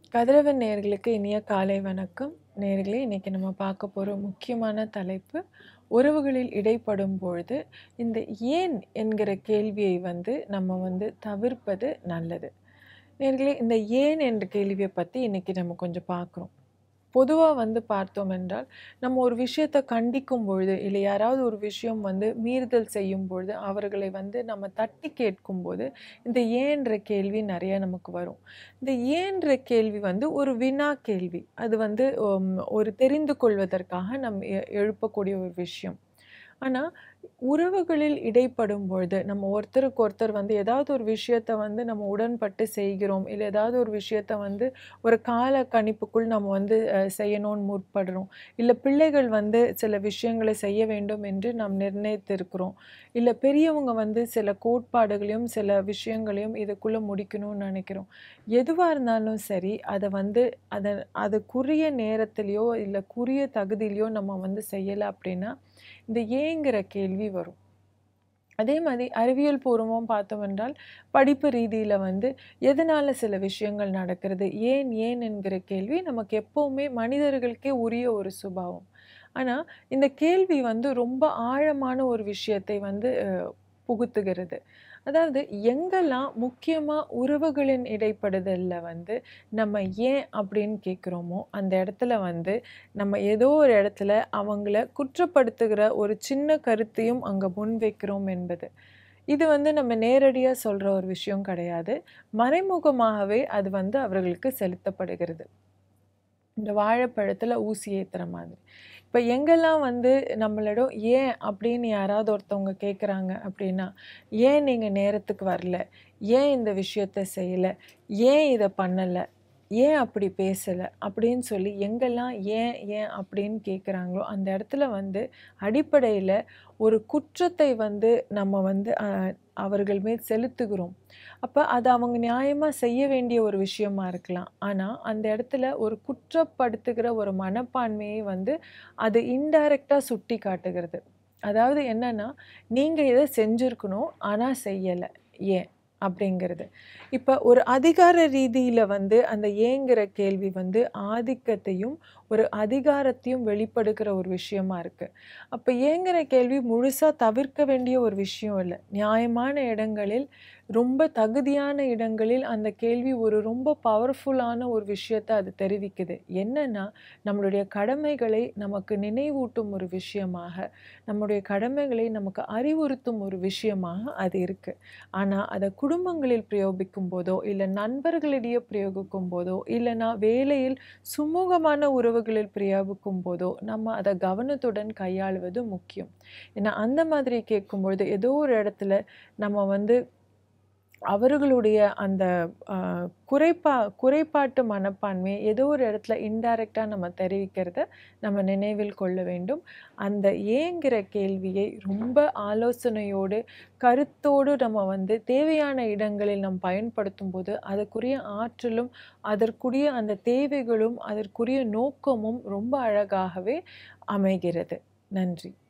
கதிரவன் நேயர்களுக்கு இனிய காலை வணக்கம் நேயர்களே இன்னைக்கு நம்ம பார்க்க போகிற முக்கியமான தலைப்பு உறவுகளில் இடைப்படும் பொழுது இந்த ஏன் என்கிற கேள்வியை வந்து நம்ம வந்து தவிர்ப்பது நல்லது நேயர்களே இந்த ஏன் என்ற கேள்வியை பற்றி இன்னைக்கு நம்ம கொஞ்சம் பார்க்குறோம் பொதுவாக வந்து பார்த்தோம் என்றால் நம்ம ஒரு விஷயத்தை கண்டிக்கும் பொழுது இல்லை யாராவது ஒரு விஷயம் வந்து மீறுதல் செய்யும் பொழுது அவர்களை வந்து நம்ம தட்டி கேட்கும்போது இந்த ஏன்ற கேள்வி நிறைய நமக்கு வரும் இந்த ஏன்ற கேள்வி வந்து ஒரு வினா கேள்வி அது வந்து உம், ஒரு தெரிந்து கொள்வதற்காக நம் எ- எழுப்பக்கூடிய ஒரு விஷயம் ஆனால் உறவுகளில் இடைப்படும் பொழுது நம்ம ஒருத்தருக்கு ஒருத்தர் வந்து ஏதாவது ஒரு விஷயத்தை வந்து நம்ம உடன்பட்டு செய்கிறோம் இல்லை ஏதாவது ஒரு விஷயத்தை வந்து ஒரு கால கணிப்புக்குள் நம்ம வந்து அஹ், செய்யணும்னு முற்படுறோம் இல்லை பிள்ளைகள் வந்து சில விஷயங்களை செய்ய வேண்டும் என்று நாம் நிர்ணயித்திருக்கிறோம் இல்லை பெரியவங்க வந்து சில கோட்பாடுகளையும் சில விஷயங்களையும் இதுக்குள்ளே முடிக்கணும்னு நினைக்கிறோம் எதுவாக இருந்தாலும் சரி அதை வந்து அதை அதுக்குரிய நேரத்திலையோ இல்லை குறிய தகுதியிலையோ நம்ம வந்து செய்யலை அப்படின்னா இந்த ஏங்கிற கேள்வி வரும் அதே மாதிரி அறிவியல் பூர்வமாக பார்த்தோம் என்றால் படிப்பு ரீதியில் வந்து எதனால் சில விஷயங்கள் நடக்கிறது ஏன் ஏன் என்கிற கேள்வி நமக்கு எப்போவுமே மனிதர்களுக்கே உரிய ஒரு சுபாவம் ஆனால் இந்த கேள்வி வந்து ரொம்ப ஆழமான ஒரு விஷயத்தை வந்து அஹ், புகுத்துகிறது அதாவது எங்கெல்லாம் முக்கியமாக உறவுகளின் இடைப்படுதலில் வந்து நம்ம ஏன் அப்படின்னு கேட்குறோமோ அந்த இடத்துல வந்து நம்ம ஏதோ ஒரு இடத்துல அவங்கள குற்றப்படுத்துகிற ஒரு சின்ன கருத்தையும் அங்கே முன்வைக்கிறோம் என்பது இது வந்து நம்ம நேரடியாக சொல்கிற ஒரு விஷயம் கிடையாது மறைமுகமாகவே அது வந்து அவர்களுக்கு செலுத்தப்படுகிறது இந்த வாழைப்பழத்தில் ஊசி ஏற்றுற மாதிரி இப்போ எங்கெல்லாம் வந்து நம்மளிடம் ஏன் அப்படின்னு யாராவது ஒருத்தவங்க கேட்குறாங்க அப்படின்னா ஏன் நீங்கள் நேரத்துக்கு வரல ஏன் இந்த விஷயத்த செய்யலை ஏன் இதை பண்ணலை ஏன் அப்படி பேசலை அப்படின்னு சொல்லி எங்கெல்லாம் ஏன் ஏன் அப்படின்னு கேட்குறாங்களோ அந்த இடத்துல வந்து அடிப்படையில் ஒரு குற்றத்தை வந்து நம்ம வந்து அஹ், அவர்கள் மேல் செலுத்துகிறோம் அப்போ அது அவங்க நியாயமாக செய்ய வேண்டிய ஒரு விஷயமா இருக்கலாம் ஆனால் அந்த இடத்துல ஒரு குற்றப்படுத்துகிற ஒரு மனப்பான்மையை வந்து அது இன்டைரக்டாக சுட்டி காட்டுகிறது அதாவது என்னன்னா நீங்கள் இதை செஞ்சுருக்கணும் ஆனால் செய்யலை ஏன் அப்படிங்கிறது இப்போ ஒரு அதிகார ரீதியில் வந்து அந்த ஏங்கிற கேள்வி வந்து ஆதிக்கத்தையும் ஒரு அதிகாரத்தையும் வெளிப்படுகிற ஒரு விஷயமா இருக்குது அப்போ ஏங்கிற கேள்வி முழுசாக தவிர்க்க வேண்டிய ஒரு விஷயம் இல்லை நியாயமான இடங்களில் ரொம்ப தகுதியான இடங்களில் அந்த கேள்வி ஒரு ரொம்ப பவர்ஃபுல்லான ஒரு விஷயத்தை அது தெரிவிக்குது என்னன்னா நம்மளுடைய கடமைகளை நமக்கு நினைவூட்டும் ஒரு விஷயமாக நம்முடைய கடமைகளை நமக்கு அறிவுறுத்தும் ஒரு விஷயமாக அது இருக்கு ஆனால் அதை குடும்பங்களில் பிரயோகிக்கும் போதோ இல்லை நண்பர்களிடையே பிரயோகிக்கும் போதோ இல்லைனா வேலையில் சுமூகமான உறவுகளில் பிரயோகிக்கும் போதோ நம்ம அதை கவனத்துடன் கையாளுவது முக்கியம் ஏன்னா அந்த மாதிரி கேட்கும்பொழுது ஏதோ ஒரு இடத்துல நம்ம வந்து அவர்களுடைய அந்த ஆஹ், குறைபா குறைபாட்டு மனப்பான்மையை ஏதோ ஒரு இடத்துல இன்டைரக்டாக நம்ம தெரிவிக்கிறத நம்ம நினைவில் கொள்ள வேண்டும் அந்த ஏங்கிற கேள்வியை ரொம்ப ஆலோசனையோடு கருத்தோடு நம்ம வந்து தேவையான இடங்களில் நாம் பயன்படுத்தும் போது அதற்குரிய ஆற்றலும் அதற்குரிய அந்த தேவைகளும் அதற்குரிய நோக்கமும் ரொம்ப அழகாகவே அமைகிறது நன்றி